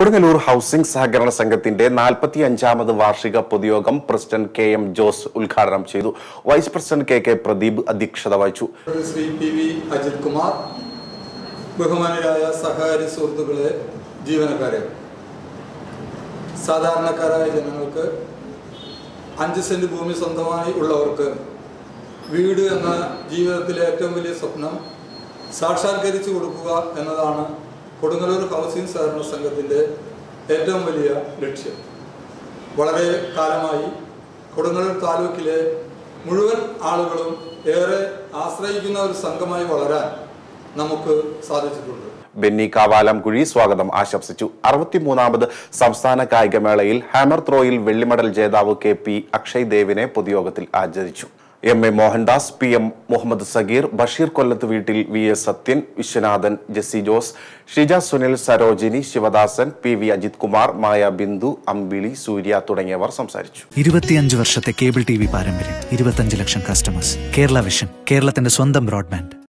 Kodungallur housing സഹകരണ സംഘത്തിന്റെ നാൽപ്പത്തി അഞ്ചാമത് വാർഷിക പൊതുയോഗം പ്രസിഡന്റ് കെ എം ജോസ് ഉദ്ഘാടനം ചെയ്തു vice president K K Pradeep അധ്യക്ഷത വഹിച്ചു ശ്രീ പി വി അജിത് കുമാർ ബഹുമാനരായ സഹകാരി സുഹൃത്തുക്കളെ ജീവനക്കാരെ സാധാരണക്കാരായ ജനങ്ങൾക്ക് അഞ്ച് സെന്റ് ഭൂമി സ്വന്തമായി ഉള്ളവർക്ക് വീട് എന്ന ജീവിതത്തിലെ ഏറ്റവും വലിയ സ്വപ്നം സാക്ഷാത്കരിച്ചു കൊടുക്കുക എന്നതാണ് കൊടുങ്ങല്ലൂർ ഹൗസിംഗ് സഹകരണ സംഘത്തിൻ്റെ ഏറ്റവും വലിയ ലക്ഷ്യം വളരെ കാലമായി കൊടുങ്ങല്ലൂർ താലൂക്കിലെ മുഴുവൻ ആളുകളും ഏറെ ആശ്രയിക്കുന്ന ഒരു സംഘമായി വളരാൻ നമുക്ക് സാധിച്ചിട്ടുണ്ട് ബെന്നി കാവാലംകുഴി സ്വാഗതം ആശംസിച്ചു അറുപത്തിമൂന്നാമത് സംസ്ഥാന കായികമേളയിൽ ഹാമർ ത്രോയിൽ വെള്ളിമെഡൽ ജേതാവ് കെ പി അക്ഷയ് ദേവിനെ പൊതുയോഗത്തിൽ ആചരിച്ചു M A Mohandas P M Muhammad Sageer Basheer കൊല്ലത്ത് വീട്ടിൽ V S Sathyan Viswanathan Jessy Jose Shija Sunil Sarojini Sivadasan P V Ajith Kumar Maya Bindu Ambili Surya തുടങ്ങിയവർ സംസാരിച്ചു ഇരുപത്തിയഞ്ച് വർഷത്തെ കേബിൾ ടി വി പാരമ്പര്യം ഇരുപത്തഞ്ച് ലക്ഷം കസ്റ്റമേഴ്സ് കേരള വിഷൻ കേരളത്തിന്റെ സ്വന്തം ബ്രോഡ്ബാൻഡ്